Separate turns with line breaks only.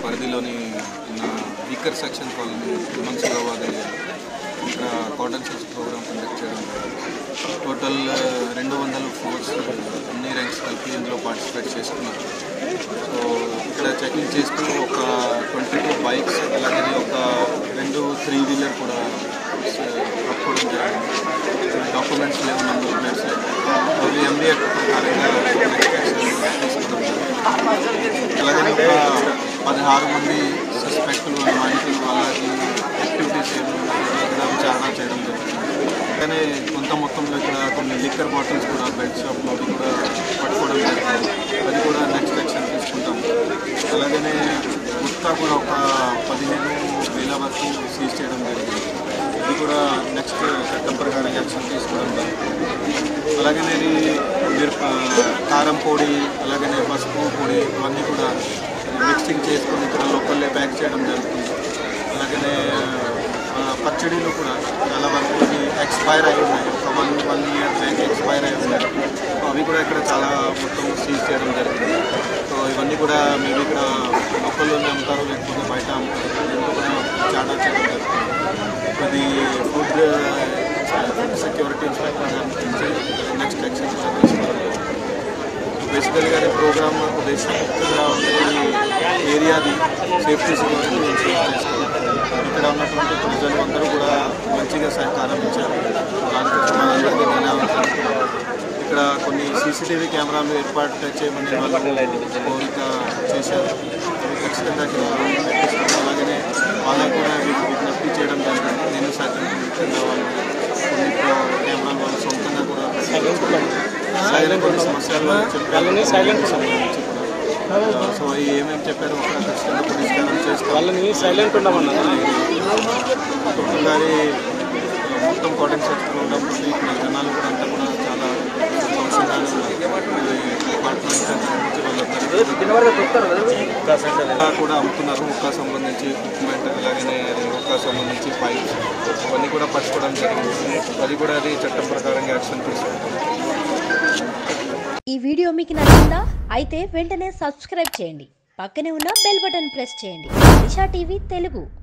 పరిధిలోని ఉన్న weaker section colony Mansoorabad area ఇక్కడ కాటన్ సెల్స్ ప్రోగ్రామ్ కండక్ట్ చేయడం జరిగింది. టోటల్ రెండు వందల ఫోర్స్ అన్ని ర్యాంక్స్ కలిపి ఇందులో పార్టిసిపేట్ చేస్తున్నారు సో ఇక్కడ చెకింగ్ చేస్తూ ఒక ట్వంటీ టూ బైక్స్ అలాగే ఒక రెండు త్రీ వీలర్ కూడా పట్టుకోవడం జరిగింది డాక్యుమెంట్స్ లేవు నంబర్ ప్లేట్స్ లేవు అవి ఎంబీఏ ప్రకారంగా తీసుకోవడం జరిగింది అలాగే ఒక పదహారు మంది సస్పెక్టులు మానిటర్స్ వాళ్ళకి యాక్టివిటీస్ ఇక్కడ విచారణ చేయడం జరుగుతుంది అలానే కొంత మొత్తంలో ఇక్కడ కొన్ని లిక్కర్ బాటిల్స్ కూడా బెడ్ షాప్లో అవి కూడా పట్టుకోవడం జరుగుతుంది అది కూడా నెక్స్ట్ యాక్షన్ తీసుకుంటాం అలాగనే గుర్తా కూడా ఒక పదిహేను వేల వరకు సీజ్ చేయడం జరిగింది ఇది కూడా నెక్స్ట్ చట్టం ప్రకారం యాక్షన్ తీసుకోవడం జరుగుతుంది అలాగనే ఇది మిరప కారం పొడి అలాగనే పసుపు పొడి ఇవన్నీ కూడా మిక్సింగ్ చేసుకొని ఇక్కడ లోకల్లే ప్యాక్ చేయడం జరుగుతుంది అలాగనే ఆ, పచ్చడిలు కూడా చాలా వరకు ఇవి ఎక్స్పైర్ అయి ఉన్నాయి ఒక one one year back expire అయి ఉన్నాయి సో అవి కూడా ఇక్కడ చాలా మొత్తం సీజ్ చేయడం జరిగింది సో ఇవన్నీ కూడా మేము ఇక్కడ లోకల్లోనే అమ్ముతారు లేకపోతే బయట అమ్ముతారు దీంతో కూడా చాలా చేయడం జరుగుతుంది ఇది ఫుడ్ సెక్యూరిటీ ఇన్స్పెక్టర్ నుంచి నెక్స్ట్ యాక్షన్ కూడా తీసుకోవడం బేసికల్గా ఈ ప్రోగ్రామ్ ఉద్దేశంగా ఉండేది ఏరియాది సేఫ్టీ సెక్యూరిటీ ఇన్షూర్ చేసుకోవాలి ఇక్కడ ఉన్నటువంటి ప్రజలు అందరూ కూడా మంచిగా సహకారం ఇచ్చారు దానికోసం వాళ్ళందరికీ ధన్యవాదాలు ఇక్కడ కొన్ని సీసీటీవీ కెమెరాలు ఏర్పాటు చేయమని వాళ్ళు కోరిక చేశారు అవి ఖచ్చితంగా ఇక్కడ పెట్టిస్తాము అలాగనే వాళ్ళకు కూడా వీటి విజ్ఞప్తి చేయడం జరిగింది నేను సైతం ముఖ్యంగా వాళ్ళు కొన్ని కెమెరాలు వాళ్ళు సొంతంగా కూడా పెట్టారు అలాగనే కొన్ని సమస్యలు వాళ్ళు చెప్పారు సైలెంట్ సంబంధించి కూడా సో ఏమేమి చెప్పారో కూడా ఖచ్చితంగా పరిష్కారం చేస్తాం
వాళ్ళని సైలెంట్ ఉండమన్నా
డాక్టర్ గారి మొత్తం కాటన్ సెక్టర్ ఉండడం ఇక్కడ జనాలు కూడా అంతా కూడా చాలా సంతోషంగానే ఉన్నారు డిపార్ట్మెంట్ నుంచి వాళ్ళందరూ కూడా అమ్ముతున్నారు ఒక్క సంబంధించి ఎక్విప్మెంట్ అలాగనే ఒక్క సంబంధించి పైప్స్ అవన్నీ కూడా పట్టుకోవడం జరిగింది అది కూడా అది చట్టం ప్రకారంగా యాక్షన్ తీసుకుంటాం
ఈ వీడియో మీకు నచ్చిందా అయితే వెంటనే సబ్స్క్రైబ్ చేయండి పక్కనే ఉన్న బెల్ బటన్ ప్రెస్ చేయండి దిశా టీవీ తెలుగు